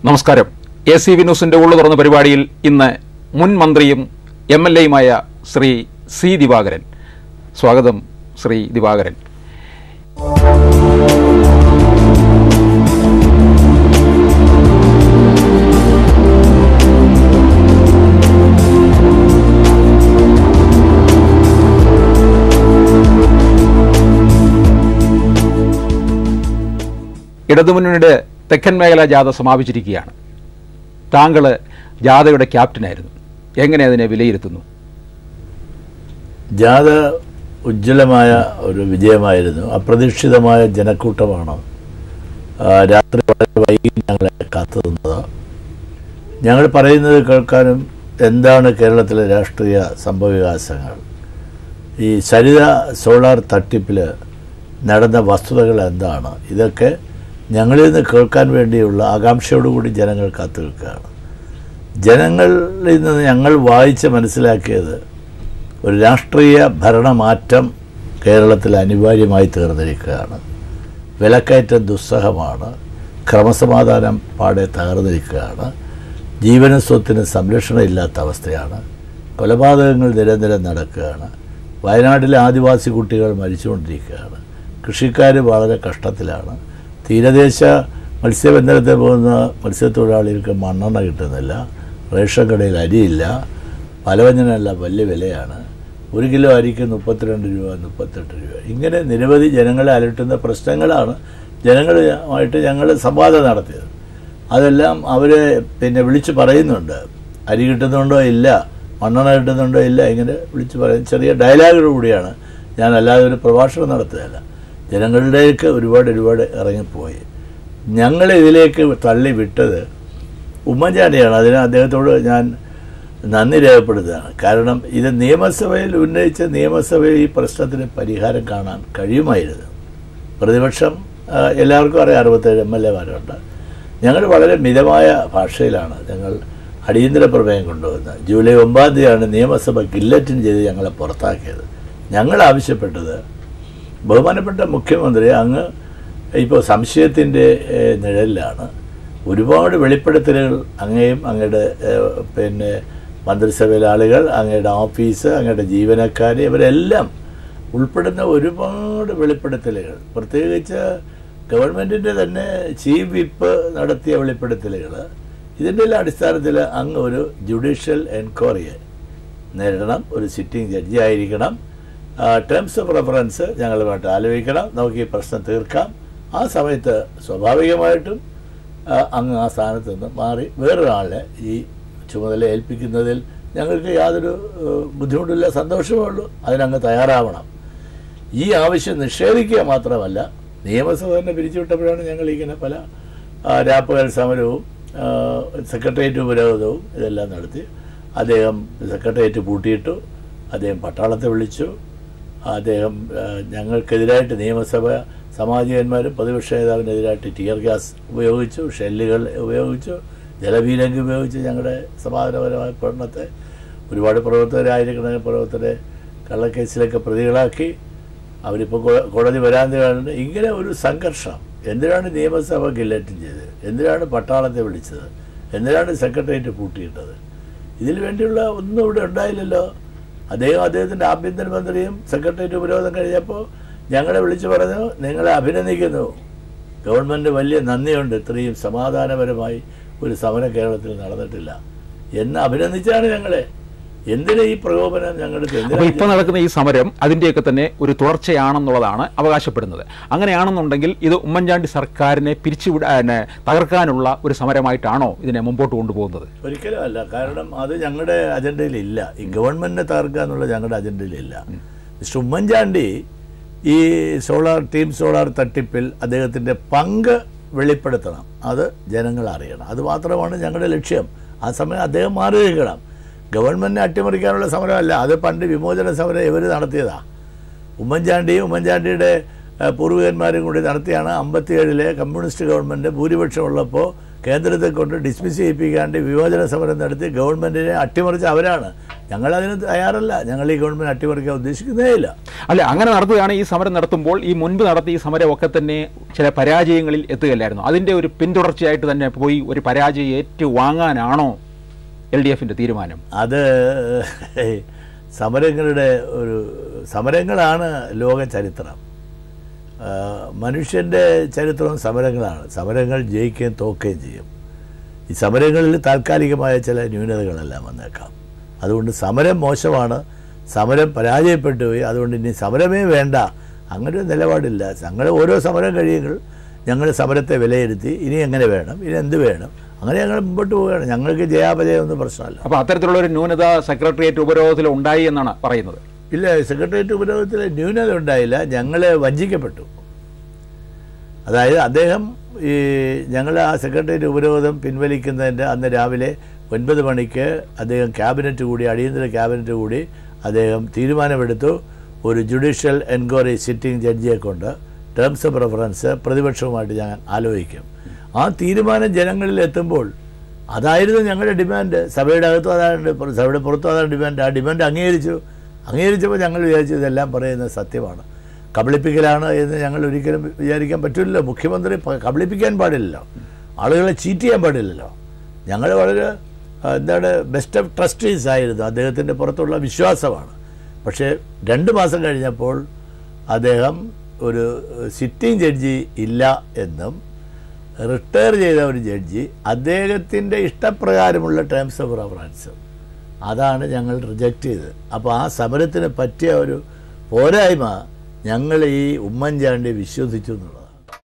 നമസ്കാരം A C V ന്യൂസിന്റെ ഉള്ളു തുറന്ന പരിപാടിയിൽ ഇന്ന് മുൻ മന്ത്രിയും എം എൽ എയുമായ ശ്രീ സി ദിവാകരൻ സ്വാഗതം ശ്രീ ദിവാകരൻ ഇടതുമുന്നണിയുടെ തെക്കൻ മേഖലാ ജാഥ സമാപിച്ചിരിക്കുകയാണ് താങ്കൾ ജാഥയുടെ ക്യാപ്റ്റനായിരുന്നു എങ്ങനെ അതിനെ വിലയിരുത്തുന്നു ജാഥ ഉജ്ജ്വലമായ ഒരു വിജയമായിരുന്നു അപ്രതീക്ഷിതമായ ജനക്കൂട്ടമാണ് ആ, രാത്രി വളരെ വൈകി ഞങ്ങളെ കാത്തു നിന്നത് ഞങ്ങൾ പറയുന്നത് കേൾക്കാനും എന്താണ് കേരളത്തിലെ രാഷ്ട്രീയ സംഭവവികാസങ്ങൾ ഈ സരിത സോളാർ തട്ടിപ്പിൽ നടന്ന വസ്തുതകൾ എന്താണ് ഇതൊക്കെ ഞങ്ങളിൽ നിന്ന് കേൾക്കാൻ വേണ്ടിയുള്ള ആകാംക്ഷയോടുകൂടി ജനങ്ങൾ കാത്തു നിൽക്കുകയാണ് ജനങ്ങളിൽ നിന്ന് ഞങ്ങൾ വായിച്ച് മനസ്സിലാക്കിയത് ഒരു രാഷ്ട്രീയ ഭരണമാറ്റം കേരളത്തിൽ അനിവാര്യമായി തീർന്നിരിക്കുകയാണ് വിലക്കയറ്റം ദുസ്സഹമാണ് ക്രമസമാധാനം പാടെ തകർന്നിരിക്കുകയാണ് ജീവനും സ്വത്തിനും സംരക്ഷണം ഇല്ലാത്ത അവസ്ഥയാണ് കൊലപാതകങ്ങൾ നിരന്തരം നടക്കുകയാണ് വയനാട്ടിലെ ആദിവാസി കുട്ടികൾ മരിച്ചുകൊണ്ടിരിക്കുകയാണ് കൃഷിക്കാർ വളരെ കഷ്ടത്തിലാണ് തീരദേശ മത്സ്യബന്ധനത്തിൽ പോകുന്ന മത്സ്യത്തൊഴിലാളികൾക്ക് മണ്ണെണ്ണ കിട്ടുന്നില്ല റേഷൻ കടയിൽ അരിയില്ല പലവ്യഞ്ജനമല്ല വലിയ വിലയാണ് ഒരു കിലോ അരിക്ക് മുപ്പത്തിരണ്ട് രൂപ മുപ്പത്തെട്ട് രൂപ ഇങ്ങനെ നിരവധി ജനങ്ങളെ അലട്ടുന്ന പ്രശ്നങ്ങളാണ് ജനങ്ങളുമായിട്ട് ഞങ്ങൾ സംവാദം നടത്തിയത് അതെല്ലാം അവരെ പിന്നെ വിളിച്ച് പറയുന്നുണ്ട് അരി കിട്ടുന്നുണ്ടോ ഇല്ല മണ്ണെണ്ണ കിട്ടുന്നുണ്ടോ ഇല്ല ഇങ്ങനെ വിളിച്ച് പറയും ചെറിയ ഡയലോഗോടുകൂടിയാണ് ഞാൻ അല്ലാതെ ഒരു പ്രഭാഷണം നടത്തുകയല്ല ജനങ്ങളിലേക്ക് ഒരുപാട് ഒരുപാട് ഇറങ്ങിപ്പോയി ഞങ്ങൾ ഇതിലേക്ക് തള്ളി വിട്ടത് ഉമ്മൻചാണ്ടിയാണ് അതിന് അദ്ദേഹത്തോട് ഞാൻ നന്ദി രേഖപ്പെടുത്തുകയാണ് കാരണം ഇത് നിയമസഭയിൽ ഉന്നയിച്ച നിയമസഭയിൽ ഈ പ്രശ്നത്തിന് പരിഹാരം കാണാൻ കഴിയുമായിരുന്നു പ്രതിപക്ഷം ആ, എല്ലാവർക്കും അറിയാം അറുപത്തേഴ് എം എൽ എമാരുണ്ട് ഞങ്ങൾ വളരെ മിതമായ ഭാഷയിലാണ് ഞങ്ങൾ അടിയന്തര പ്രമേയം കൊണ്ടുവന്നത് ജൂലൈ ഒമ്പതാം തീയതിയാണ് നിയമസഭ ഗില്ലറ്റിൻ ചെയ്ത് ഞങ്ങളെ പുറത്താക്കിയത് ഞങ്ങൾ ആവശ്യപ്പെട്ടത് ബഹുമാനപ്പെട്ട മുഖ്യമന്ത്രി അങ്ങ് ഇപ്പോൾ സംശയത്തിൻ്റെ ഏഹ്, നിഴലിലാണ് ഒരുപാട് വെളിപ്പെടുത്തലുകൾ അങ്ങയും അങ്ങയുടെ ഏഹ്, പിന്നെ മന്ത്രിസഭയിലെ ആളുകൾ അങ്ങയുടെ ഓഫീസ് അങ്ങയുടെ ജീവനക്കാർ ഇവരെല്ലാം ഉൾപ്പെടുന്ന ഒരുപാട് വെളിപ്പെടുത്തലുകൾ പ്രത്യേകിച്ച് ഗവൺമെൻറ്റിൻ്റെ തന്നെ ചീഫ് വിപ്പ് നടത്തിയ വെളിപ്പെടുത്തലുകൾ ഇതിൻ്റെ എല്ലാം അടിസ്ഥാനത്തിൽ അങ്ങ് ഒരു ജുഡീഷ്യൽ എൻക്വയറിയെ നേരിടണം ഒരു സിറ്റിംഗ് ജഡ്ജി ആയിരിക്കണം ടേംസ് ഓഫ് റെഫറൻസ് ഞങ്ങളുമായിട്ട് ആലോചിക്കണം നമുക്ക് ഈ പ്രശ്നം തീർക്കാം ആ സമയത്ത് സ്വാഭാവികമായിട്ടും ആ, അങ്ങ് ആ സ്ഥാനത്ത് നിന്ന് മാറി വേറൊരാളെ ഈ ചുമതല ഏൽപ്പിക്കുന്നതിൽ ഞങ്ങൾക്ക് യാതൊരു ഏഹ്, ബുദ്ധിമുട്ടില്ല സന്തോഷമേ ഉള്ളൂ അതിനങ്ങ് തയ്യാറാവണം ഈ ആവശ്യം നിഷേധിക്കുക മാത്രമല്ല നിയമസഭ തന്നെ പിരിച്ചുവിട്ടപ്പോഴാണ് ഞങ്ങൾ ഇങ്ങനെ പല ആ, രാപ്പകൽ സമരവും ആ, സെക്രട്ടേറിയറ്റ് ഉപരോധവും ഇതെല്ലാം നടത്തി അദ്ദേഹം സെക്രട്ടേറിയറ്റ് പൂട്ടിയിട്ടു അദ്ദേഹം പട്ടാളത്തെ വിളിച്ചു അദ്ദേഹം ആ, ഞങ്ങൾക്കെതിരായിട്ട് നിയമസഭ സമാജികന്മാരും പ്രതിപക്ഷ നേതാവിനെതിരായിട്ട് ടിയർ ഗ്യാസ് ഉപയോഗിച്ചു ഷെല്ലുകൾ ഉപയോഗിച്ചു ജലപീരങ്കി ഉപയോഗിച്ച് ഞങ്ങളുടെ സമാധാനപരമായ പഠനത്തെ ഒരുപാട് പ്രവർത്തകരായിരിക്കണ പ്രവർത്തകരെ കള്ളക്കേസിലൊക്കെ പ്രതികളാക്കി അവരിപ്പോൾ കോ- കോടതി വരാന്തയാണ് ഇങ്ങനെ ഒരു സംഘർഷം എന്തിനാണ് നിയമസഭ ഗില്ലറ്റിൻ ചെയ്തത് എന്തിനാണ് പട്ടാളത്തെ വിളിച്ചത് എന്തിനാണ് സെക്രട്ടേറിയറ്റ് പൂട്ടിയിട്ടത് ഇതിനു വേണ്ടിയുള്ള ഒന്നും ഇവിടെ ഉണ്ടായില്ലല്ലോ അദ്ദേഹം അദ്ദേഹത്തിൻ്റെ ആഭ്യന്തരമന്ത്രിയും സെക്രട്ടേറിയറ്റ് ഉപരോധം കഴിഞ്ഞപ്പോൾ ഞങ്ങളെ വിളിച്ചു പറഞ്ഞു നിങ്ങളെ അഭിനന്ദിക്കുന്നു ഗവൺമെൻറ് വലിയ നന്ദിയുണ്ട് ഇത്രയും സമാധാനപരമായി ഒരു സമരം കേരളത്തിൽ നടന്നിട്ടില്ല എന്ന് അഭിനന്ദിച്ചാണ് ഞങ്ങളെ എന്തിനാ ഈ പ്രകോപനം ഞങ്ങളുടെ അപ്പോൾ എന്തിനാ ഇപ്പോൾ നടക്കുന്ന ഈ സമരം അതിൻ്റെയൊക്കെ തന്നെ ഒരു തുടർച്ചയാണെന്നുള്ളതാണ് അവകാശപ്പെടുന്നത് അങ്ങനെയാണെന്നുണ്ടെങ്കിൽ ഇത് ഉമ്മൻചാണ്ടി സർക്കാരിനെ പിരിച്ചുവിടാ പിന്നെ തകർക്കാനുള്ള ഒരു സമരമായിട്ടാണോ ഇതിനെ മുമ്പോട്ട് കൊണ്ടുപോകുന്നത് ഒരിക്കലും അല്ല കാരണം അത് ഞങ്ങളുടെ അജണ്ടയിലില്ല ഈ ഗവൺമെന്റിനെ തകർക്കുക എന്നുള്ള ഞങ്ങളുടെ അജണ്ടയിലില്ല മിസ്റ്റർ ഉമ്മൻചാണ്ടി ഈ സോളാർ ടീം സോളാർ തട്ടിപ്പിൽ അദ്ദേഹത്തിൻ്റെ പങ്ക് വെളിപ്പെടുത്തണം അത് ജനങ്ങൾ അറിയണം അത് മാത്രമാണ് ഞങ്ങളുടെ ലക്ഷ്യം ആ സമയം അദ്ദേഹം മാറി നിൽക്കണം ഗവൺമെന്റിനെ അട്ടിമറിക്കാനുള്ള സമരമല്ല അത് പണ്ട് വിമോചന സമരം ഇവർ നടത്തിയതാ ഉമ്മൻചാണ്ടിയും ഉമ്മൻചാണ്ടിയുടെ ഏഹ്, പൂർവികന്മാരും കൂടി നടത്തിയാണ് അമ്പത്തിയേഴിലെ കമ്മ്യൂണിസ്റ്റ് ഗവൺമെൻറ് ഭൂരിപക്ഷം ഉള്ളപ്പോൾ കേന്ദ്രത്തെ കൊണ്ട് ഡിസ്മിസ് ചെയ്യിപ്പിക്കാണ്ട് വിമോചന സമരം നടത്തി ഗവൺമെൻറ്റിനെ അട്ടിമറിച്ച അവരാണ് ഞങ്ങളതിന് തയ്യാറല്ല ഞങ്ങൾ ഈ ഗവൺമെൻറ് അട്ടിമറിക്കാൻ ഉദ്ദേശിക്കുന്നേ ഇല്ല അല്ല അങ്ങനെ നടത്തുകയാണ് ഈ സമരം നടത്തുമ്പോൾ ഈ മുൻപ് നടത്തിയ ഈ സമരമൊക്കെ തന്നെ ചില പരാജയങ്ങളിൽ എത്തുകയില്ലായിരുന്നു അതിന്റെ ഒരു പിന്തുടർച്ചയായിട്ട് തന്നെ പോയി ഒരു പരാജയം ഏറ്റുവാങ്ങാനാണോ എൽ ഡി എഫിന്റെ തീരുമാനം അത് സമരങ്ങളുടെ ഒരു സമരങ്ങളാണ് ലോക ചരിത്രം ആ, മനുഷ്യൻ്റെ ചരിത്രവും സമരങ്ങളാണ് സമരങ്ങൾ ജയിക്കുകയും തോക്കുകയും ചെയ്യും ഈ സമരങ്ങളിൽ താൽക്കാലികമായ ചില ന്യൂനതകളെല്ലാം വന്നേക്കാം അതുകൊണ്ട് സമരം മോശമാണ് സമരം പരാജയപ്പെട്ടു പോയി അതുകൊണ്ട് ഇനി സമരമേ വേണ്ട അങ്ങനെ ഒരു നിലപാടില്ല ഞങ്ങൾ ഓരോ സമരം കഴിയുമ്പോൾ ഞങ്ങൾ സമരത്തെ വിലയിരുത്തി ഇനി എങ്ങനെ വേണം ഇനി എന്ത് വേണം അങ്ങനെ ഞങ്ങൾ മുമ്പോട്ട് പോവുകയാണ് ഞങ്ങൾക്ക് ജയാപജയമൊന്നും പ്രശ്നമല്ല അപ്പൊ അത്തരത്തിലുള്ള ഒരു ന്യൂനത സെക്രട്ടേറിയറ്റ് ഉപരോധത്തിൽ ഉണ്ടായി എന്നാണ് പറയുന്നത് ഇല്ല സെക്രട്ടേറിയറ്റ് ഉപരോധത്തിൽ ന്യൂനത ഉണ്ടായില്ല ഞങ്ങൾ വഞ്ചിക്കപ്പെട്ടു അതായത് അദ്ദേഹം ഈ ഞങ്ങൾ ആ സെക്രട്ടേറിയറ്റ് ഉപരോധം പിൻവലിക്കുന്നതിൻ്റെ അന്ന് രാവിലെ ഒൻപത് മണിക്ക് അദ്ദേഹം ക്യാബിനറ്റ് കൂടി അടിയന്തര ക്യാബിനറ്റ് കൂടി അദ്ദേഹം തീരുമാനമെടുത്തു ഒരു ജുഡീഷ്യൽ എൻക്വയറി സിറ്റിംഗ് ജഡ്ജിയെ കൊണ്ട് ടേംസ് ഓഫ് റെഫറൻസ് പ്രതിപക്ഷവുമായിട്ട് ഞാൻ ആലോചിക്കും ആ തീരുമാനം ജനങ്ങളിൽ എത്തുമ്പോൾ അതായിരുന്നു ഞങ്ങളുടെ ഡിമാൻഡ് സഭയുടെ അകത്തും അതാണ് പുറ- സഭയുടെ പുറത്തും അതാണ് ഡിമാൻഡ് ആ ഡിമാൻഡ് അംഗീകരിച്ചു അംഗീകരിച്ചപ്പോൾ ഞങ്ങൾ വിചാരിച്ചു ഇതെല്ലാം പറയുന്നത് സത്യമാണ് കബളിപ്പിക്കലാണ് എന്ന് ഞങ്ങൾ ഒരിക്കലും വിചാരിക്കാൻ പറ്റില്ലല്ലോ മുഖ്യമന്ത്രി പ- കബളിപ്പിക്കാൻ പാടില്ലല്ലോ ആളുകളെ ചീറ്റ് ചെയ്യാൻ പാടില്ലല്ലോ ഞങ്ങൾ വളരെ ആ, എന്താണ് ബെസ്റ്റ് ഓഫ് ട്രസ്റ്റീസ് ആയിരുന്നു അദ്ദേഹത്തിൻ്റെ പുറത്തുള്ള വിശ്വാസമാണ് പക്ഷേ രണ്ട് മാസം കഴിഞ്ഞപ്പോൾ അദ്ദേഹം ഒരു സിറ്റിംഗ് ജഡ്ജി ഇല്ല എന്നും റിട്ടയർ ചെയ്ത ഒരു ജഡ്ജി അദ്ദേഹത്തിൻ്റെ ഇഷ്ടപ്രകാരമുള്ള ടേംസ് ഓഫ് റെഫറൻസ് അതാണ് ഞങ്ങൾ റിജക്റ്റ് ചെയ്തത് അപ്പോൾ ആ സമരത്തിന് പറ്റിയ ഒരു പോരായ്മ ഞങ്ങൾ ഈ ഉമ്മൻചാണ്ടി വിശ്വസിച്ചു എന്നുള്ളത്